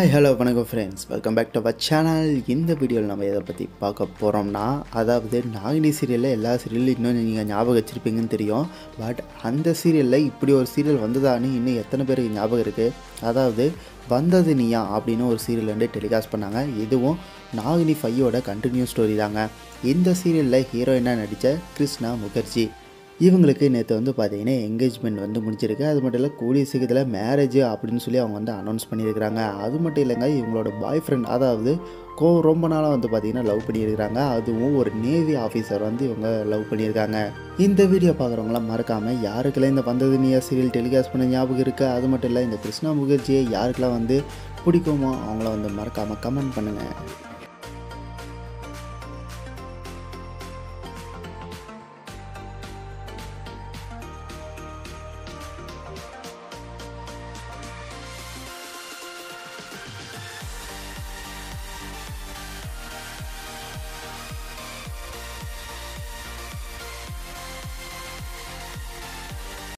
hi hello வணக்கம் friends welcome back to our channel இந்த வீடியோவில் நம்ம எதை பற்றி பார்க்க போகிறோம்னா அதாவது நாகினி சீரியலில் எல்லா சீரியலும் இன்னும் நீங்கள் ஞாபகம் வச்சுருப்பீங்கன்னு தெரியும் பட் அந்த சீரியலில் இப்படி ஒரு சீரியல் வந்ததான்னு இன்னும் எத்தனை பேருக்கு ஞாபகம் இருக்குது அதாவது வந்தது நீயா அப்படின்னு ஒரு சீரியல் வந்து டெலிகாஸ்ட் பண்ணாங்க இதுவும் நாகினி ஃபையோட கண்டினியூ ஸ்டோரி தாங்க இந்த சீரியலில் ஹீரோயினாக நடித்த கிருஷ்ணா முகர்ஜி இவங்களுக்கு நேற்று வந்து பார்த்தீங்கன்னா என்கேஜ்மெண்ட் வந்து முடிச்சிருக்கு அது மட்டும் இல்லை கூடிய சீக்கிரத்தில் மேரேஜ் அப்படின்னு சொல்லி அவங்க வந்து அனௌன்ஸ் பண்ணியிருக்கிறாங்க அது மட்டும் இல்லைங்க இவங்களோட பாய் ஃப்ரெண்ட் அதாவது கோ ரொம்ப நாளாக வந்து பார்த்தீங்கன்னா லவ் பண்ணியிருக்கிறாங்க அதுவும் ஒரு நேவி ஆஃபீஸர் வந்து இவங்க லவ் பண்ணியிருக்காங்க இந்த வீடியோ பார்க்குறவங்களாம் மறக்காமல் யாருக்கெல்லாம் இந்த வந்தது நீயா சீரியல் டெலிகாஸ்ட் பண்ண ஞாபகம் இருக்குது அது மட்டும் இல்லை இந்த கிருஷ்ணா முகர்ஜியை யாருக்கெல்லாம் வந்து பிடிக்குமோ அவங்கள வந்து மறக்காமல் கமெண்ட் பண்ணுங்கள்